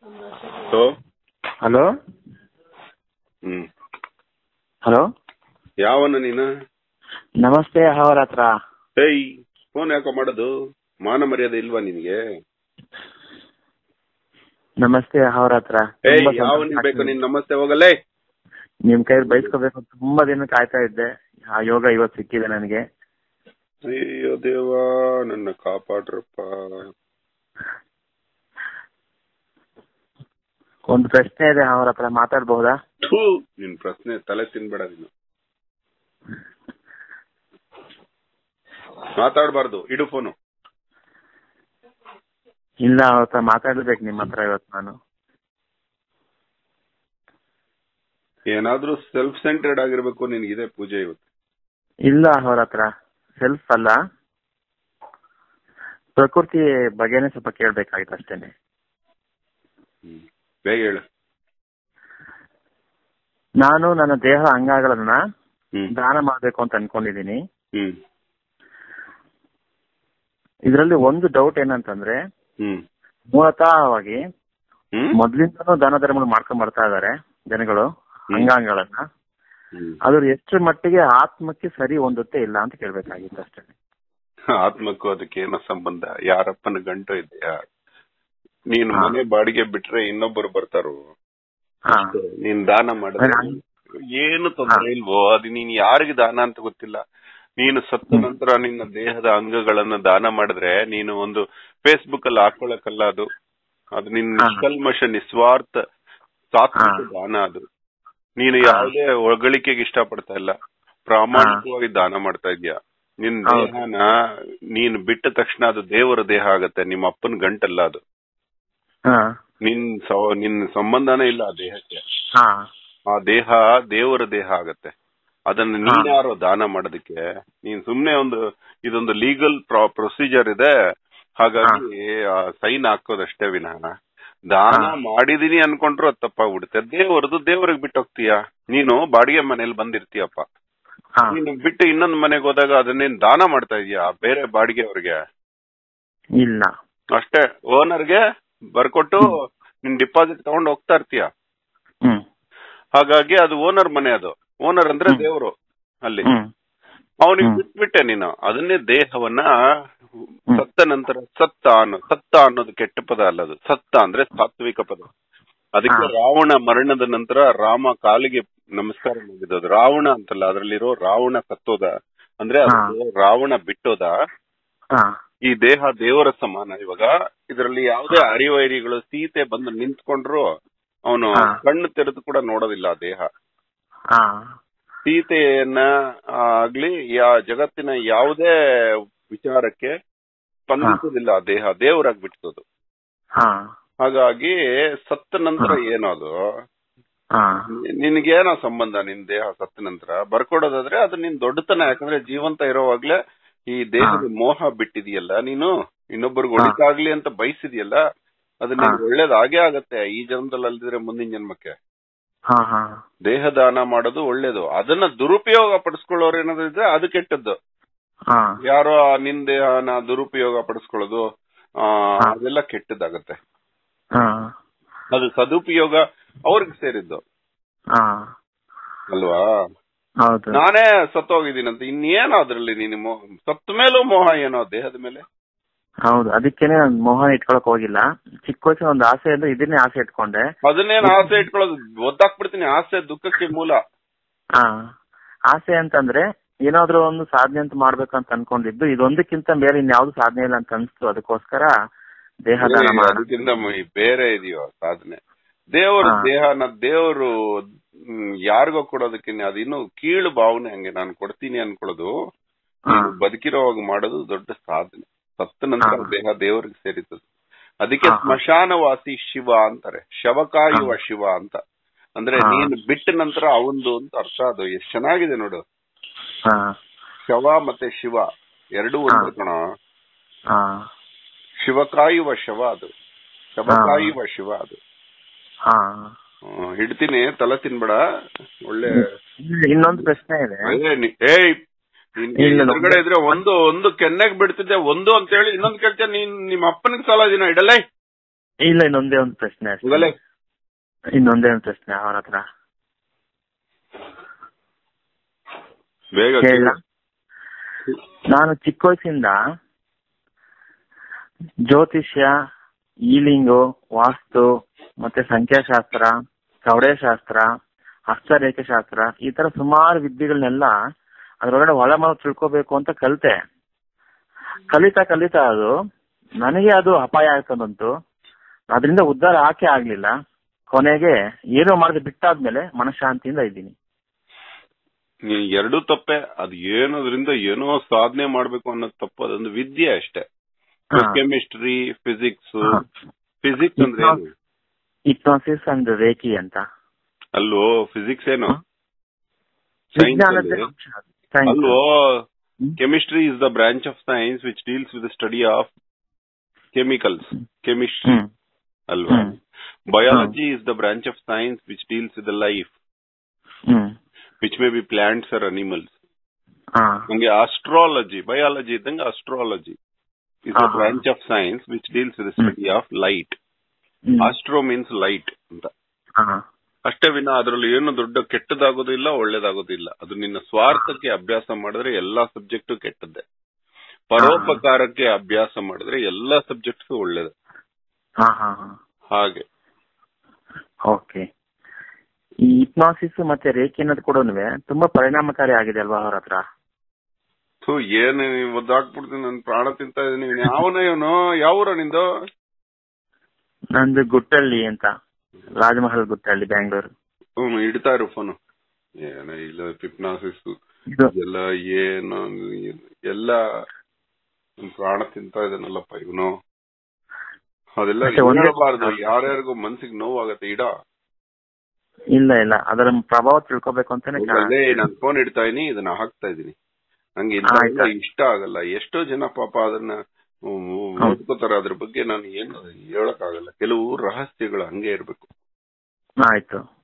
Hello hello ಹ್ಮ್ hello ಯಾವನ ನೀನು ನಮಸ್ತೆ ಅವರ ಹತ್ರ ಏಯ್ ಫೋನ್ ಯಾಕೋ ಮಾಡೋದು ಮಾನ ಮರ್ಯಾದೆ ಇಲ್ವಾ ನಿನಗೆ ನಮಸ್ತೆ ಅವರ ಹತ್ರ ಏಯ್ ತುಂಬಾ ಸಂತೋಷ ಯಾವನಿಗೆ ಬೇಕು ಆಗ್ತಿದೆ. ನೀನ್ ನಮಸ್ತೆ ಹೋಗಲ್ಲೇ ನಿಮ್ ಕೈ ಬಯಸ್ಕೋಬೇಕು ಅಂತ ತುಂಬಾ ದಿನ ಕಾಯ್ತಾ ಇದ್ದೆ ಆ ಯೋಗ ಇವತ್ತು ಸಿಕ್ಕಿದೆ ನನಗೆ ಅಯ್ಯೋ ದೇವಾ ನನ್ನ ಕಾಪಾಡ್ರಪ್ಪ ಒಂದು ಪ್ರಶ್ನೆ ಇದೆ ಅವರ ಹತ್ರ ಮಾತಾಡ್ಬಹುದಾ ಥೂ ನಿನ್ ಪ್ರಶ್ನೆ ತಲೆ ತಿನ್ಬೇಡ ನೀನು ಮಾತಾಡಬಾರ್ದು ಇಡು ಫೋನು ಇಲ್ಲ ಅವ್ರ ಹತ್ರ ಮಾತಾಡ್ಬೇಕು ನಿಮ್ಮ ಹತ್ರ ಇವತ್ತು ನಾನು ಏನಾದ್ರೂ ಸೆಲ್ಫ್ ಸೆಂಟರ್ಡ್ ಆಗಿರ್ಬೇಕು ನಿನ್ಗಿದೆ ಪೂಜೆ ಇವತ್ತು ಇಲ್ಲ ಅವ್ರ ಹತ್ರ ಸೆಲ್ಫ್ ಅಲ್ಲ ಪ್ರಕೃತಿ ಬಗ್ಗೆನೇ ಸ್ವಲ್ಪ ಕೇಳ್ಬೇಕಾಗಿತ್ತು ಅಷ್ಟೇನೆ ಹ್ಮ್ ಬೇಗ ಹೇಳು ನಾನು ನನ್ನ ದೇಹ ಅಂಗಗಳನ್ನ ಹ್ಮ್ ದಾನ ಮಾಡ್ಬೇಕು ಅಂತ ಅನ್ಕೊಂಡಿದೀನಿ ಹ್ಮ್ ಇದರಲ್ಲಿ ಒಂದು ಡೌಟ್ ಏನಂತಂದ್ರೆ ಹ್ಮ್ ಮೂಲತಃವಾಗಿ ಹ್ಮ್ ಮೊದ್ಲಿಂದನೂ ದಾನ ಧರ್ಮಗಳು ಮಾಡ್ಕೊಂಡ್ ಬರ್ತಾ ಇದಾರೆ ಜನಗಳು ಹ್ಮ್. ಅಂಗಾಂಗಗಳನ್ನ ಹ್ಮ್ ಅದ್ರ ಎಷ್ಟು ಮಟ್ಟಿಗೆ ಆತ್ಮಕ್ಕೆ ಸರಿ ಹೊಂದುತ್ತೆ ಇಲ್ಲ ಅಂತ ಕೇಳ್ಬೇಕಾಗಿತ್ತು ಅಷ್ಟೇ ಆತ್ಮಕ್ಕೂ ಅದಕ್ಕೆ ಏನೋ ಸಂಬಂಧ ಯಾರಪ್ಪನ ಗಂಟು ಇದೆಯಾ ನೀನು ಹಾ. ಮನೆ ಬಾಡಿಗೆ ಬಿಟ್ರೆ ಇನ್ನೊಬ್ಬರು ಬರ್ತಾರು ಹಾ ನೀನ್ ದಾನ ಮಾಡಿದ್ರೆ ನಾನು- ಏನು ತೊಂದರೆ ಇಲ್ವೋ ಅದು ನೀನ್ ಯಾರಿಗೆ ದಾನ ಅಂತ ಗೊತ್ತಿಲ್ಲ ನೀನು ಸತ್ತ ಹ್ಮ್. ನಂತರ ನಿನ್ನ ದೇಹದ ಅಂಗಗಳನ್ನ ದಾನ ಮಾಡಿದ್ರೆ ನೀನು ಒಂದು ಫೇಸ್ಬುಕ್ ಅಲ್ಲಿ ಹಾಕೊಳಕಲ್ಲ ಅದು ಅದು ನಿನ್ನ ಹಾ. ನಿಷ್ಕಲ್ಮಶ ನಿಸ್ವಾರ್ಥ ಸಾತ್ವಿಕ ಹಾ. ದಾನ ಅದು ನೀನು ಹಾ. ಯಾವುದೇ ಹೊಗಳಿಕೆಗೆ ಇಷ್ಟಪಡ್ತಾ ಇಲ್ಲ ಪ್ರಾಮಾಣಿಕವಾಗಿ ದಾನ ಮಾಡ್ತಾ ಇದ್ಯಾ ನಿನ್ ಹೌದು. ದೇಹನ ನೀನು ಬಿಟ್ಟ ತಕ್ಷಣ ಅದು ದೇವರ ದೇಹ ಆಗತ್ತೆ ನಿಮ್ಮ ಅಪ್ಪನ ಗಂಟಲ್ಲ ಅದು ಹಾ ನಿನ್ ಸ- ನಿನ್ ಸಂಬಂಧನೇ ಇಲ್ಲ ಆ ದೇಹಕ್ಕೆ ಹಾ ಆ ದೇಹ ದೇವರ ದೇಹ ಆಗತ್ತೆ ಅದನ್ನ ಹಾ. ನೀನ್ಯಾರೋ ದಾನ ಮಾಡೋದಕ್ಕೆ ನೀನ್ ಸುಮ್ನೆ ಒಂದು ಇದೊಂದು ಲೀಗಲ್ ಪ್ರೊಸೀಜರ್ ಇದೆ ಹಾಗಾಗಿ ಸೈನ್ ಹಾಕೋದಷ್ಟೇ ವಿನಃ ದಾನ ಹಾ. ಮಾಡಿದೀನಿ ಅನ್ಕೊಂಡ್ರು ಅದು ತಪ್ಪಾಗ್ಬಿಡುತ್ತೆ ದೇವರದು ದೇವರಿಗೆ ಬಿಟ್ಟು ಹೋಗ್ತೀಯ ನೀನು ಬಾಡಿಗೆ ಮನೇಲಿ ಬಂದಿರ್ತೀಯಪ್ಪ ಹಾ ನೀನು ಬಿಟ್ಟು ಇನ್ನೊಂದ್ ಮನೆಗೆ ಹೋದಾಗ ಅದನ್ನೇನ್ ದಾನ ಮಾಡ್ತಾ ಇದೀಯಾ ಬೇರೆ ಬಾಡಿಗೆ ಅವ್ರಿಗೆ ಇಲ್ಲ ಅಷ್ಟೇ ಓನರ್ಗೆ ಬರ್ಕೊಟ್ಟು ನಿನ್ ಡಿಪಾಸಿಟ್ ತಗೊಂಡು ಹೋಗ್ತಾ ಇರ್ತೀಯ ಹ್ಮ್ ಹಾಗಾಗಿ ಅದು ಓನರ್ ಮನೆ ಅದು ಓನರ್ ಅಂದ್ರೆ ಹ್ಮ್. ದೇವರು ಅಲ್ಲಿ ಹ್ಮ್ ಅವನಿಗೆ ಹ್ಮ್. ಬಿಟ್ಬಿಟ್ಟೆ ನೀನು ಅದನ್ನೇ ದೇಹವನ್ನ ಹ್ಮ್. ಸತ್ತ ನಂತರ ಸತ್ತ ಅನ್ನೋ ಸತ್ತ ಅನ್ನೋದು ಕೆಟ್ಟ ಪದ ಅಲ್ಲ ಅದು ಸತ್ತ ಅಂದ್ರೆ ಸಾತ್ವಿಕ ಪದ ಅದಕ್ಕೆ ಹಾ. ರಾವಣ ಮರಣದ ನಂತರ ರಾಮ ಕಾಲಿಗೆ ನಮಸ್ಕಾರ ಮಾಡಿದ್ದು ಅದು ರಾವಣ ಅಂತಲ್ಲ ಅದರಲ್ಲಿರೋ ರಾವಣ ಸತ್ತೋದ ಅಂದ್ರೆ ಅದು ಹಾ. ದೇವ- ರಾವಣ ಬಿಟ್ಟೋದ ಹಾ ಈ ದೇಹ ದೇವರ ಸಮಾನ ಇವಾಗ ಇದರಲ್ಲಿ ಯಾವುದೇ ಅರಿವೈರಿಗಳು ಸೀತೆ ಬಂದು ನಿಂತ್ಕೊಂಡ್ರು ಅವನು ಹಾ. ಕಣ್ಣು ತೆರೆದು ಕೂಡ ನೋಡೋದಿಲ್ಲ ಆ ದೇಹ ಹಾ ಸೀತೆಯನ್ನ ಆಗ್ಲಿ ಯಾ ಜಗತ್ತಿನ ಯಾವುದೇ ವಿಚಾರಕ್ಕೆ ಸ್ಪಂದಿಸುವುದಿಲ್ಲ ಆ ದೇಹ ದೇವರಾಗಿ ಬಿಡ್ತದು ಹಾ ಹಾಗಾಗಿ ಸತ್ತ ನಂತರ ಹಾ. ಏನದು ಹಾ ನಿನ್ಗೇನೋ ಸಂಬಂಧ ನಿನ್ ದೇಹ ಸತ್ತ ನಂತರ ಬರ್ಕೊಡೋದಾದ್ರೆ ಅದು ನಿನ್ ದೊಡ್ಡತನ ಯಾಕಂದ್ರೆ ಜೀವಂತ ಇರೋವಾಗ್ಲೇ ಈ ದೇಹದ ಮೋಹ ಬಿಟ್ಟಿದೆಯಲ್ಲ ನೀನು ಇನ್ನೊಬ್ಬರಿಗೆ ಹಾ. ಒಳಿತಾಗ್ಲಿ ಅಂತ ಬಯಸಿದ್ಯಲ್ಲ ಅದು ಹಾ. ನಿನ್ಗೆ ಒಳ್ಳೇದಾಗೇ ಆಗತ್ತೆ ಈ ಜನ್ಮದಲ್ಲಿ ಅಲ್ದಿದ್ರೆ ಮುಂದಿನ ಜನ್ಮಕ್ಕೆ ಹಾ ಹಾ ದೇಹ ದಾನ ಮಾಡೋದು ಒಳ್ಳೇದು ಅದನ್ನ ದುರುಪಯೋಗ ಪಡಿಸ್ಕೊಳ್ಳೋರು ಏನಾದ್ರು ಇದ್ರೆ ಅದು ಕೆಟ್ಟದ್ದು ಹಾ ಯಾರೋ ಆ ನಿನ್ ದೇಹನ ದುರುಪಯೋಗ ಪಡಿಸ್ಕೊಳ್ಳೋದು ಆ ಹಾ. ಅದೆಲ್ಲ ಕೆಟ್ಟದಾಗತ್ತೆ ಹಾ ಅದು ಸದುಪಯೋಗ ಅವ್ರಿಗೆ ಸೇರಿದ್ದು ಹಾ ಅಲ್ವಾ ಹೌದು ನಾನೇ ಸತ್ತೋಗಿದ್ದೀನಂತ ಇನ್ನೇನೋ ಅದ್ರಲ್ಲಿ ನೀನು ಮೋ- ಸತ್ತ ಮೇಲೂ ಮೋಹ ಏನೋ ದೇಹದ ಮೇಲೆ ಹೌದು ಅದಕ್ಕೇನೆ ನಾನ್ ಮೋಹನ್ ಇಟ್ಕೊಳಕ್ ಹೋಗಿಲ್ಲ ಚಿಕ್ಕ ವಯಸ್ಸಿನ ಒಂದು ಆಸೆ ಅಂದ್ರೆ ಇದನ್ನೇ ಆಸೆ ಇಟ್ಕೊಂಡೆ ಅದನ್ನೇನು ಆಸೆ ಇಟ್ಕೊಳ್ಳೋದು ಒದ್ದಾಕ್ಬಿಡ್ತೀನಿ ಆಸೆ ದುಃಖಕ್ಕೆ ಮೂಲ ಹಾ ಆಸೆ ಅಂತಂದ್ರೆ ಏನಾದ್ರೂ ಒಂದು ಸಾಧನೆ ಅಂತ ಮಾಡ್ಬೇಕಂತ ಅನ್ಕೊಂಡಿದ್ದು ಇದೊಂದಕ್ಕಿಂತ ಬೇರೆ ಇನ್ಯಾವ್ದು ಸಾಧನೆ ಇಲ್ಲ ಅಂತ ಅನ್ಸ್ತು ಅದಕ್ಕೋಸ್ಕರ ದೇಹ ದಾನ ಏ, ಮಾಡೋಣ ಅದಕ್ಕಿಂತ ಮ- ಬೇರೆ ಇದೆಯೋ ಸಾಧನೆ ದೇವರು ಹಾ. ದೇಹನ ದೇವರು ಯಾರಿಗೋ ಕೊಡೋದಕ್ಕಿನ್ನ ಅದು ಇನ್ನು ಕೀಳು ಭಾವನೆ ಹಂಗೆ ನಾನು ಕೊಡ್ತೀನಿ ಅನ್ಕೊಳ್ಳೋದು ಹಾ. ನೀನು ಬದುಕಿರೋವಾಗ ಮಾಡೋದು ದೊಡ್ಡ ಸಾಧನೆ ಸತ್ತ ನಂತರ ಹಾ. ದೇಹ ದೇವರಿಗೆ ಸೇರಿತದು ಅದಕ್ಕೆ ಹಾ, ಹಾ. ಸ್ಮಶಾನವಾಸಿ ಶಿವ ಅಂತಾರೆ ಶವ ಕಾಯುವ ಹಾ. ಶಿವ ಅಂತ ಅಂದ್ರೆ ಹಾ. ನೀನು ಬಿಟ್ಟ ನಂತರ ಅವಂದು ಅಂತ ಅರ್ಥ ಅದು ಎಷ್ಟ್ ಚೆನ್ನಾಗಿದೆ ನೋಡು ಹಾ ಶವ ಮತ್ತೆ ಶಿವ ಎರಡೂ ಒಂದು ಕಣ ಹಾ ಶಿವ ಕಾಯುವ ಶವ ಅದು ಶವ ಹಾ. ಕಾಯುವ ಶಿವ ಅದು ಹಾ ಹ್ಮ್, ಹಿಡ್ತೀನಿ ತಲೆ ತಿನ್ಬೇಡ ಒಳ್ಳೆ ಇನ್ನೊಂದು ಪ್ರಶ್ನೆ ಇದೆ ಏ, ನಿ- ಏಯ್ ನಿನ್ ಇಲ್ಲ, ಇಲ್ಲ. ಎದುರುಗಡೆ ಇದ್ರೆ ಒಂದು ಒಂದು ಕೆನ್ನೆಗ್ ಬಿಡ್ತಿದ್ದೆ ಒಂದು ಅಂತ ಹೇಳಿ ಇನ್ನೊಂದು ಕೇಳ್ತೇನೆ ನೀನ್ ನಿಮ್ಮ ಅಪ್ಪನಿಗೆ ಸಾಲ ದಿನ ಇಡಲೇ ಇಲ್ಲ ಇನ್ನೊಂದೇ ಒಂದು ಪ್ರಶ್ನೆ ಅಷ್ಟೇ ಹೋಗಲೇ ಇನ್ನೊಂದೇ ಒಂದು ಪ್ರಶ್ನೆ ಅವ್ರ ಹತ್ರ ಬೇಗ ಕೇಳ ನಾನು ಚಿಕ್ಕ ವಯಸ್ಸಿಂದ ಜ್ಯೋತಿಷ್ಯ ಈಲಿಂಗು ವಾಸ್ತು ಮತ್ತೆ ಸಂಖ್ಯಾಶಾಸ್ತ್ರ ಶಾಸ್ತ್ರ ಹಸ್ತರೇಖೆ ಶಾಸ್ತ್ರ ಈ ತರ ಸುಮಾರು ವಿದ್ಯೆಗಳನ್ನೆಲ್ಲ ಅದ್ರೊಳಗಡೆ ಒಳ ಮಾವು ತಿಳ್ಕೊಬೇಕು ಅಂತ ಕಲಿತೆ ಕಲಿತಾ ಕಲಿತಾ ಅದು ನನಗೆ ಅದು ಅಪಾಯ ಆಗ್ತದಂತು ಅದರಿಂದ ಉದ್ಧಾರ ಆಕೆ ಆಗ್ಲಿಲ್ಲ ಕೊನೆಗೆ ಏನೋ ಮಾಡದೆ ಬಿಟ್ಟಾದ್ಮೇಲೆ ಮನಃಶಾಂತಿಯಿಂದ ಇದ್ದೀನಿ ನೀನ್ ಎರಡೂ ತಪ್ಪೆ ಅದು ಏನೋದ್ರಿಂದ ಏನೋ ಸಾಧನೆ ಮಾಡ್ಬೇಕು ಅನ್ನೋದು ತಪ್ಪು ಅದೊಂದು ವಿದ್ಯೆ ಅಷ್ಟೇ ಹಾ. ಕೆಮಿಸ್ಟ್ರಿ ಫಿಸಿಕ್ಸ್ ಹಾ. ಫಿಸಿಕ್ಸ್ ಅಂದ್ರೆ ಏನು ಹಿಪ್ನೋಸಿಸ್ ಅಂಡ್ ರೇಖಿ ಅಂತ ಅಲ್ವೋ ಫಿಸಿಕ್ಸ್ ಏನು Science ವಿಜ್ಞಾನದ ಅಲ್ಲಿ? ಅಂಶ ಅದು. Science. ಅಲ್ವೋ hmm. Chemistry is the branch of science which deals with study of chemicals chemistry hmm ಅಲ್ವಾ hmm. Biology is the branch of science which deals with the life hmm which may be plants or animals ಹಾ ಹಂಗೆ astrology biology ಇದ್ದಂಗೆ astrology is the ಹಾ, ಹಾ. Branch of science which deals with hmm. Study of light hmm. Astro means light ಅಂತ ಹಾ. ಅಷ್ಟೇ ವಿನ ಅದ್ರಲ್ಲಿ ಏನು ದೊಡ್ಡ ಕೆಟ್ಟದಾಗೋದು ಇಲ್ಲ ಒಳ್ಳೇದಾಗೋದು ಇಲ್ಲ ಅದು ನಿನ್ನ ಸ್ವಾರ್ಥಕ್ಕೆ ಅಭ್ಯಾಸ ಮಾಡಿದ್ರೆ ಎಲ್ಲಾ ಸಬ್ಜೆಕ್ಟ್ ಕೆಟ್ಟದ್ದೇ ಪರೋಪಕಾರಕ್ಕೆ ಅಭ್ಯಾಸ ಮಾಡಿದ್ರೆ ಎಲ್ಲಾ ಸಬ್ಜೆಕ್ಟ್ಸ್ ಒಳ್ಳೇದು ಹಾ ಹಾ ಹಾ ಹಾಗೆ ಓಕೆ ಈ ಹಿಪ್ನಾಸಿಸ್ ಮತ್ತೆ ರೇಖೆ ಅನ್ನೋದು ಕೂಡ ತುಂಬಾ ಪರಿಣಾಮಕಾರಿ ಆಗಿದೆ ಅಲ್ವಾ ಅವ್ರ ಹತ್ರ ಥು, ಏನು ಒದ್ದಾಕ್ಬಿಡ್ತೀನಿ ನನ್ ಪ್ರಾಣ ತಿಂತ ಇದೀನಿ ಯಾವನ ಇವನು ಯಾವ ಊರ ನಿಂದು ನಂದು ಗುಟ್ಟಳ್ಳಿ ಅಂತ ರಾಜಮಹಲ್ ಗುಟ್ಟಳ್ಳಿ ಬ್ಯಾಂಗ್ಳೂರು ಹ್ಮ್ ಇಡ್ತಾ ಇರು ಫೋನು ಏನ ಇಲ್ಲ ಹಿಪ್ನಾಸಿಸ್ ಇದು ಎಲ್ಲ ಏನು ಎಲ್ಲ ನನ್ ಪ್ರಾಣ ತಿಂತ ಇದ್ದಾನಲ್ಲಪ್ಪ ಇವನು ಅದೆಲ್ಲ ಮತ್ತೆ ಒಂದೇ- ಹೇಳಬಾರ್ದು ಯಾರ್ಯಾರಿಗೂ ಮನ್ಸಿಗೆ ನೋವಾಗತ್ತೆ ಇಡ ಇಲ್ಲ ಇಲ್ಲ ಅದರ ಪ್ರಭಾವ ತಿಳ್ಕೊಬೇಕು ಅಂತಾನೆ ಕಾರಣ. ಅದೇ ನಾನ್ ಫೋನ್ ಇಡ್ತಾ ಇದೀನಿ ಇದನ್ನ ಹಾಕ್ತಾ ಇದೀನಿ ನಂಗೆ ಆಯ್ತು. ಇಂಥವೆಲ್ಲ ಇಷ್ಟ ಆಗಲ್ಲ ಎಷ್ಟೋ ಜನ ಪಾಪ ಅದನ್ನ ಓದ್ಕೋತಾರ ಅದ್ರ ಬಗ್ಗೆ ನಾನು ಏನು ಹೇಳಕ್ ಆಗಲ್ಲ ಕೆಲವು ರಹಸ್ಯಗಳು ಹಂಗೆ ಇರ್ಬೇಕು ಆಯ್ತು